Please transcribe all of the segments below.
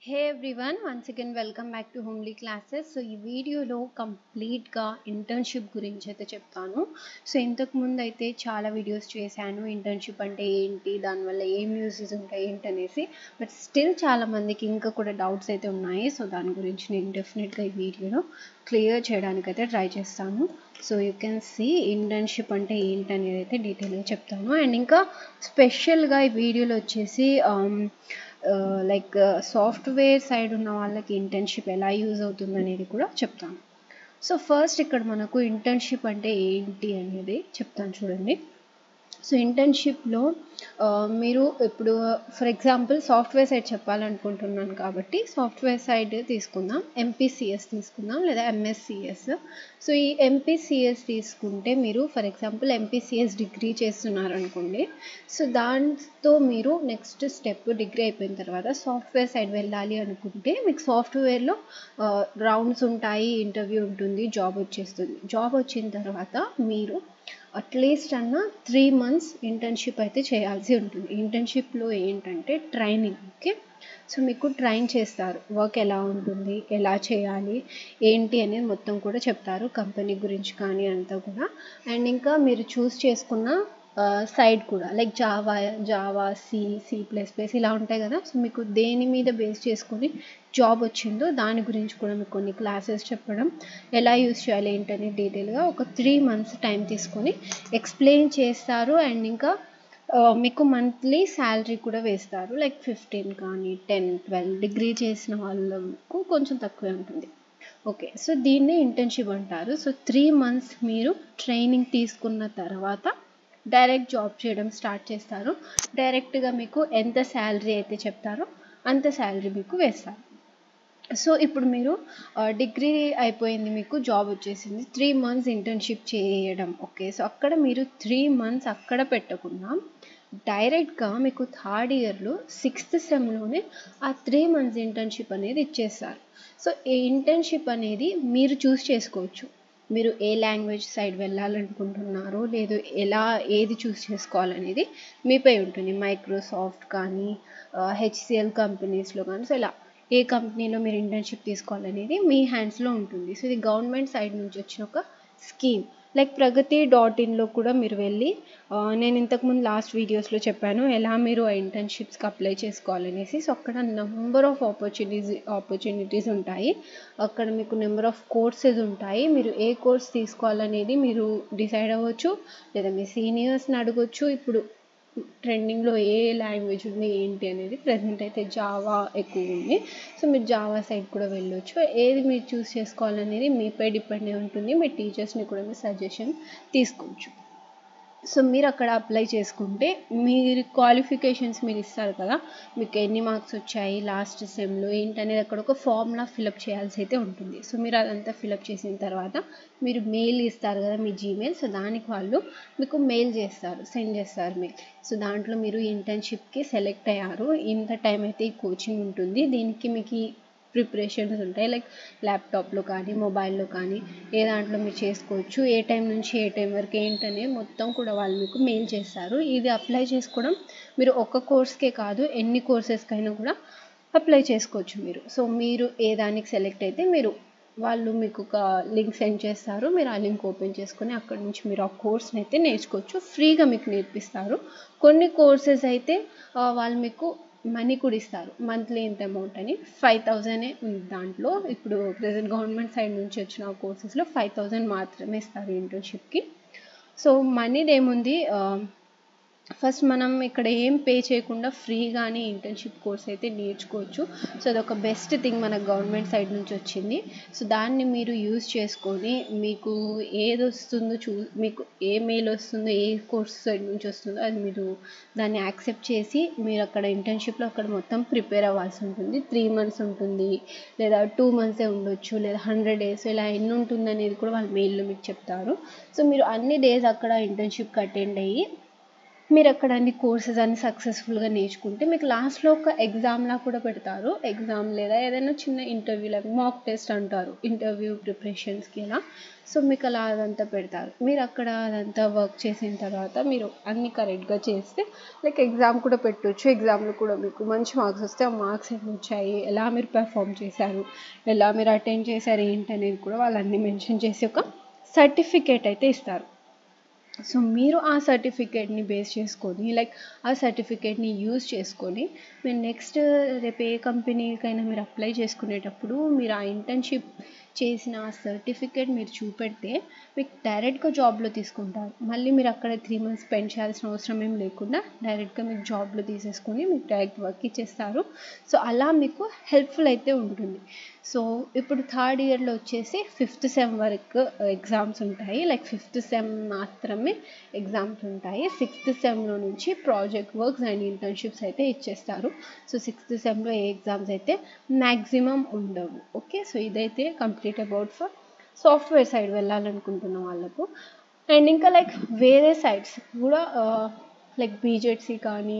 hey everyone once again welcome back to homely classes so ఈ వీడియోలో కంప్లీట్గా internship గురించి అయితే చెప్తాను సో ఇంతకు ముందు అయితే చాలా వీడియోస్ చేశాను ఇంటర్న్షిప్ అంటే ఏంటి దానివల్ల ఏం యూసెస్ ఉంటాయి ఏంటి అనేసి బట్ స్టిల్ చాలా మందికి ఇంకా కూడా డౌట్స్ అయితే ఉన్నాయి సో దాని గురించి నేను డెఫినెట్గా ఈ వీడియోలో క్లియర్ చేయడానికి అయితే ట్రై చేస్తాను so you can see internship అంటే ఏంటి అనేది అయితే డీటెయిల్గా చెప్తాను అండ్ ఇంకా స్పెషల్గా ఈ వీడియోలో వచ్చేసి లైక్ సాఫ్ట్వేర్ సైడ్ ఉన్న వాళ్ళకి ఇంటర్న్షిప్ ఎలా యూజ్ అవుతుంది అనేది కూడా చెప్తాను సో ఫస్ట్ ఇక్కడ మనకు ఇంటర్న్షిప్ అంటే ఏంటి అనేది చెప్తాను చూడండి సో ఇంటర్న్షిప్లో మీరు ఇప్పుడు ఫర్ ఎగ్జాంపుల్ సాఫ్ట్వేర్ సైడ్ చెప్పాలనుకుంటున్నాను కాబట్టి సాఫ్ట్వేర్ సైడ్ తీసుకుందాం ఎంపీసీఎస్ తీసుకుందాం లేదా ఎంఎస్సిఎస్ సో ఈ ఎంపీసీఎస్ తీసుకుంటే మీరు ఫర్ ఎగ్జాంపుల్ ఎంపీసీఎస్ డిగ్రీ చేస్తున్నారు అనుకోండి సో దాంతో మీరు నెక్స్ట్ స్టెప్ డిగ్రీ అయిపోయిన తర్వాత సాఫ్ట్వేర్ సైడ్ వెళ్ళాలి అనుకుంటే మీకు సాఫ్ట్వేర్లో రౌండ్స్ ఉంటాయి ఇంటర్వ్యూ ఉంటుంది జాబ్ వచ్చేస్తుంది జాబ్ వచ్చిన తర్వాత మీరు అట్లీస్ట్ అన్న త్రీ మంత్స్ ఇంటర్న్షిప్ అయితే చేయాల్సి ఉంటుంది ఇంటర్న్షిప్లో ఏంటంటే ట్రైనింగ్ ఓకే సో మీకు ట్రైన్ చేస్తారు వర్క్ ఎలా ఉంటుంది ఎలా చేయాలి ఏంటి అనేది మొత్తం కూడా చెప్తారు కంపెనీ గురించి కానీ అంతా కూడా అండ్ ఇంకా మీరు చూస్ చేసుకున్న సైడ్ కూడా like Java Java C C plus plus ఇలా ఉంటాయి కదా సో మీకు దేని మీద బేస్ చేసుకొని జాబ్ వచ్చిందో దాని గురించి కూడా మీకు కొన్ని క్లాసెస్ చెప్పడం ఎలా యూస్ చేయాలి ఏంటనే డీటెయిల్గా ఒక త్రీ మంత్స్ టైం తీసుకొని ఎక్స్ప్లెయిన్ చేస్తారు అండ్ ఇంకా మీకు మంత్లీ శాలరీ కూడా వేస్తారు లైక్ ఫిఫ్టీన్ కానీ టెన్ ట్వెల్వ్ డిగ్రీ చేసిన వాళ్ళకు కొంచెం తక్కువే ఉంటుంది ఓకే సో దీన్నే ఇంటర్న్షిప్ అంటారు సో త్రీ మంత్స్ మీరు ట్రైనింగ్ తీసుకున్న తర్వాత డైరెక్ట్ జాబ్ చేయడం స్టార్ట్ చేస్తారు డైరెక్ట్గా మీకు ఎంత శాలరీ అయితే చెప్తారో అంత శాలరీ మీకు వేస్తారు సో ఇప్పుడు మీరు డిగ్రీ అయిపోయింది మీకు జాబ్ వచ్చేసింది త్రీ మంత్స్ ఇంటర్న్షిప్ చేయడం ఓకే సో అక్కడ మీరు త్రీ మంత్స్ అక్కడ పెట్టకుండా డైరెక్ట్గా మీకు థర్డ్ ఇయర్లో సిక్స్త్ సెమ్లోనే ఆ త్రీ మంత్స్ ఇంటర్న్షిప్ అనేది ఇచ్చేస్తారు సో ఈ ఇంటర్న్షిప్ అనేది మీరు చూస్ చేసుకోవచ్చు మీరు ఏ లాంగ్వేజ్ సైడ్ వెళ్ళాలనుకుంటున్నారో లేదు ఎలా ఏది చూస్ చేసుకోవాలనేది మీపై ఉంటుంది మైక్రోసాఫ్ట్ కానీ హెచ్సిఎల్ కంపెనీస్లో కానీ సో ఇలా ఏ కంపెనీలో మీరు ఇంటర్న్షిప్ తీసుకోవాలనేది మీ హ్యాండ్స్లో ఉంటుంది సో ఇది గవర్నమెంట్ సైడ్ నుంచి వచ్చిన ఒక స్కీమ్ లైక్ ప్రగతి డాట్ ఇన్లో కూడా మీరు వెళ్ళి నేను ఇంతకుముందు లాస్ట్ వీడియోస్లో చెప్పాను ఎలా మీరు ఆ ఇంటర్న్షిప్స్కి అప్లై చేసుకోవాలనేసి సో అక్కడ నెంబర్ ఆఫ్ ఆపర్చునిటీస్ ఆపర్చునిటీస్ ఉంటాయి అక్కడ మీకు నెంబర్ ఆఫ్ కోర్సెస్ ఉంటాయి మీరు ఏ కోర్స్ తీసుకోవాలనేది మీరు డిసైడ్ అవ్వచ్చు లేదా మీ సీనియర్స్ని అడగొచ్చు ఇప్పుడు ట్రెండింగ్లో ఏ లాంగ్వేజ్ ఉంది ఏంటి అనేది ప్రజెంట్ అయితే జావా ఎక్కువ ఉంది సో మీరు జావా సైడ్ కూడా వెళ్ళొచ్చు ఏది మీరు చూస్ చేసుకోవాలనేది మీపై డిపెండ్ అయి ఉంటుంది మీ టీచర్స్ని కూడా మీరు సజెషన్ తీసుకోవచ్చు సో మీరు అక్కడ అప్లై చేసుకుంటే మీరు క్వాలిఫికేషన్స్ మీరు ఇస్తారు కదా మీకు ఎన్ని మార్క్స్ వచ్చాయి లాస్ట్ సెమ్లో ఏంటనేది అక్కడ ఒక ఫార్ములా ఫిలప్ చేయాల్సి అయితే ఉంటుంది సో మీరు అదంతా ఫిలప్ చేసిన తర్వాత మీరు మెయిల్ ఇస్తారు కదా మీ జీమెయిల్ సో దానికి వాళ్ళు మీకు మెయిల్ చేస్తారు సెండ్ చేస్తారు మెయిల్ సో దాంట్లో మీరు ఇంటర్న్షిప్కి సెలెక్ట్ అయ్యారు ఇంత టైం అయితే ఈ కోచింగ్ ఉంటుంది దీనికి మీకు ప్రిపరేషన్స్ ఉంటాయి లైక్ ల్యాప్టాప్లో కానీ మొబైల్లో కానీ ఏ దాంట్లో మీరు చేసుకోవచ్చు ఏ టైం నుంచి ఏ టైం వరకు ఏంటనే మొత్తం కూడా వాళ్ళు మీకు మెయిల్ చేస్తారు ఇది అప్లై చేసుకోవడం మీరు ఒక్క కోర్స్కే కాదు ఎన్ని కోర్సెస్కైనా కూడా అప్లై చేసుకోవచ్చు మీరు సో మీరు ఏ దానికి సెలెక్ట్ అయితే మీరు వాళ్ళు మీకు ఒక లింక్ సెండ్ చేస్తారు మీరు ఆ లింక్ ఓపెన్ చేసుకొని అక్కడ నుంచి మీరు ఆ కోర్స్ని అయితే నేర్చుకోవచ్చు ఫ్రీగా మీకు నేర్పిస్తారు కొన్ని కోర్సెస్ అయితే వాళ్ళు మీకు మనీ కూడా ఇస్తారు మంత్లీ ఇంత అమౌంట్ అని ఫైవ్ థౌజండే ఉంది దాంట్లో ఇప్పుడు ప్రజెంట్ గవర్నమెంట్ సైడ్ నుంచి వచ్చిన కోర్సెస్లో ఫైవ్ థౌజండ్ మాత్రమే ఇస్తారు ఇంటర్న్షిప్కి సో మనీది ఏముంది ఫస్ట్ మనం ఇక్కడ ఏం పే చేయకుండా ఫ్రీగానే ఇంటర్న్షిప్ కోర్స్ అయితే నేర్చుకోవచ్చు సో అదొక బెస్ట్ థింగ్ మన గవర్నమెంట్ సైడ్ నుంచి వచ్చింది సో దాన్ని మీరు యూజ్ చేసుకొని మీకు ఏది వస్తుందో చూ మీకు ఏ మెయిల్ వస్తుందో ఏ కోర్స్ సైడ్ నుంచి వస్తుందో అది మీరు దాన్ని యాక్సెప్ట్ చేసి మీరు అక్కడ ఇంటర్న్షిప్లో అక్కడ మొత్తం ప్రిపేర్ అవ్వాల్సి ఉంటుంది త్రీ మంత్స్ ఉంటుంది లేదా టూ మంత్సే ఉండొచ్చు లేదా హండ్రెడ్ డేస్ ఇలా ఎన్ని ఉంటుంది అనేది కూడా వాళ్ళు మెయిల్లో మీకు చెప్తారు సో మీరు అన్ని డేస్ అక్కడ ఇంటర్న్షిప్కి అటెండ్ అయ్యి మీరు అక్కడ అన్ని కోర్సెస్ అన్ని సక్సెస్ఫుల్గా నేర్చుకుంటే మీకు లాస్ట్లో ఒక ఎగ్జామ్లా కూడా పెడతారు ఎగ్జామ్ లేదా ఏదైనా చిన్న ఇంటర్వ్యూ లాగా మాక్ టెస్ట్ అంటారు ఇంటర్వ్యూ ప్రిపరేషన్స్కి ఇలా సో మీకు అలా అదంతా పెడతారు మీరు అక్కడ అదంతా వర్క్ చేసిన తర్వాత మీరు అన్ని కరెక్ట్గా చేస్తే లైక్ ఎగ్జామ్ కూడా పెట్టవచ్చు ఎగ్జామ్లో కూడా మీకు మంచి మార్క్స్ వస్తే ఆ మార్క్స్ ఎన్ని వచ్చాయి ఎలా మీరు పెర్ఫామ్ చేశారు ఎలా మీరు అటెండ్ చేశారు ఏంటి అనేది కూడా వాళ్ళన్నీ మెన్షన్ చేసి ఒక సర్టిఫికేట్ అయితే ఇస్తారు సో మీరు ఆ సర్టిఫికేట్ని బేస్ చేసుకొని లైక్ ఆ సర్టిఫికేట్ని యూజ్ చేసుకొని మీరు నెక్స్ట్ రేపు ఏ కంపెనీకైనా మీరు అప్లై చేసుకునేటప్పుడు మీరు ఆ ఇంటర్న్షిప్ చేసిన ఆ సర్టిఫికేట్ మీరు చూపెడితే మీకు డైరెక్ట్గా జాబ్లో తీసుకుంటారు మళ్ళీ మీరు అక్కడ త్రీ మంత్స్ స్పెండ్ చేయాల్సిన అవసరం ఏం లేకుండా డైరెక్ట్గా మీకు జాబ్లో తీసేసుకొని మీకు డైరెక్ట్ వర్క్ ఇచ్చేస్తారు సో అలా మీకు హెల్ప్ఫుల్ అయితే ఉంటుంది సో ఇప్పుడు థర్డ్ ఇయర్లో వచ్చేసి ఫిఫ్త్ సెమ్ వరకు ఎగ్జామ్స్ ఉంటాయి లైక్ ఫిఫ్త్ సెమ్ మాత్రమే ఎగ్జామ్స్ ఉంటాయి సిక్స్త్ సెమ్లో నుంచి ప్రాజెక్ట్ వర్క్స్ అండ్ ఇంటర్న్షిప్స్ అయితే ఇచ్చేస్తారు సో సిక్స్త్ సెమ్లో ఏ ఎగ్జామ్స్ అయితే మ్యాక్సిమం ఉండవు ఓకే సో ఇదైతే complete about for software side వెళ్ళాలనుకుంటున్న వాళ్ళకు అండ్ ఇంకా లైక్ వేరే సైడ్స్ కూడా లైక్ బీజెడ్సీ కానీ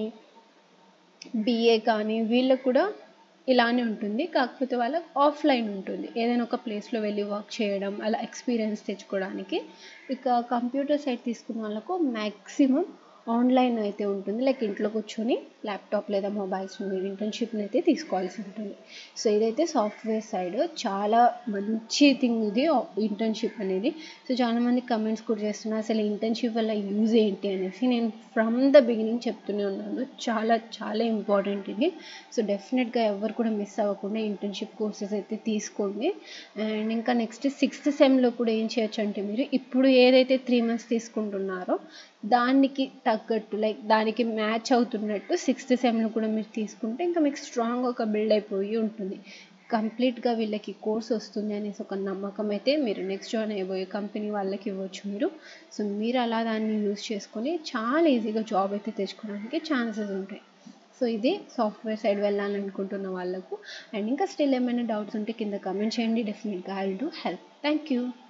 బీఏ కానీ వీళ్ళకు కూడా ఇలానే ఉంటుంది కాకపోతే వాళ్ళకి ఆఫ్లైన్ ఉంటుంది ఏదైనా ఒక ప్లేస్లో వెళ్ళి వర్క్ చేయడం అలా ఎక్స్పీరియన్స్ తెచ్చుకోవడానికి ఇక కంప్యూటర్ సైడ్ తీసుకున్న వాళ్ళకు మ్యాక్సిమం ఆన్లైన్ అయితే ఉంటుంది లైక్ ఇంట్లో కూర్చొని ల్యాప్టాప్ లేదా మొబైల్స్ మీరు ఇంటర్న్షిప్ని అయితే తీసుకోవాల్సి ఉంటుంది సో ఇదైతే సాఫ్ట్వేర్ సైడ్ చాలా మంచి థింగ్ ఇది ఇంటర్న్షిప్ అనేది సో చాలామంది కమెంట్స్ కూడా చేస్తున్నారు అసలు ఇంటర్న్షిప్ వల్ల యూజ్ ఏంటి అనేసి నేను ఫ్రమ్ ద బిగినింగ్ చెప్తూనే ఉన్నాను చాలా చాలా ఇంపార్టెంట్ ఇది సో డెఫినెట్గా ఎవరు కూడా మిస్ అవ్వకుండా ఇంటర్న్షిప్ కోర్సెస్ అయితే తీసుకోండి అండ్ ఇంకా నెక్స్ట్ సిక్స్త్ సెమ్లో కూడా ఏం చేయొచ్చు అంటే మీరు ఇప్పుడు ఏదైతే త్రీ మంత్స్ తీసుకుంటున్నారో దానికి తగ్గట్టు లైక్ దానికి మ్యాచ్ అవుతున్నట్టు సిక్స్త్ సెమ్లో కూడా మీరు తీసుకుంటే ఇంకా మీకు స్ట్రాంగ్ ఒక బిల్డ్ అయిపోయి ఉంటుంది కంప్లీట్గా వీళ్ళకి కోర్స్ వస్తుంది అనేసి ఒక నమ్మకం అయితే మీరు నెక్స్ట్ జాయిన్ అయిపోయే కంపెనీ వాళ్ళకి ఇవ్వచ్చు మీరు సో మీరు అలా దాన్ని యూజ్ చేసుకొని చాలా ఈజీగా జాబ్ అయితే తెచ్చుకోవడానికి ఛాన్సెస్ ఉంటాయి సో ఇది సాఫ్ట్వేర్ సైడ్ వెళ్ళాలనుకుంటున్న వాళ్ళకు అండ్ ఇంకా స్టిల్ ఏమైనా డౌట్స్ ఉంటే కింద కమెంట్ చేయండి డెఫినెట్గా I will do help thank you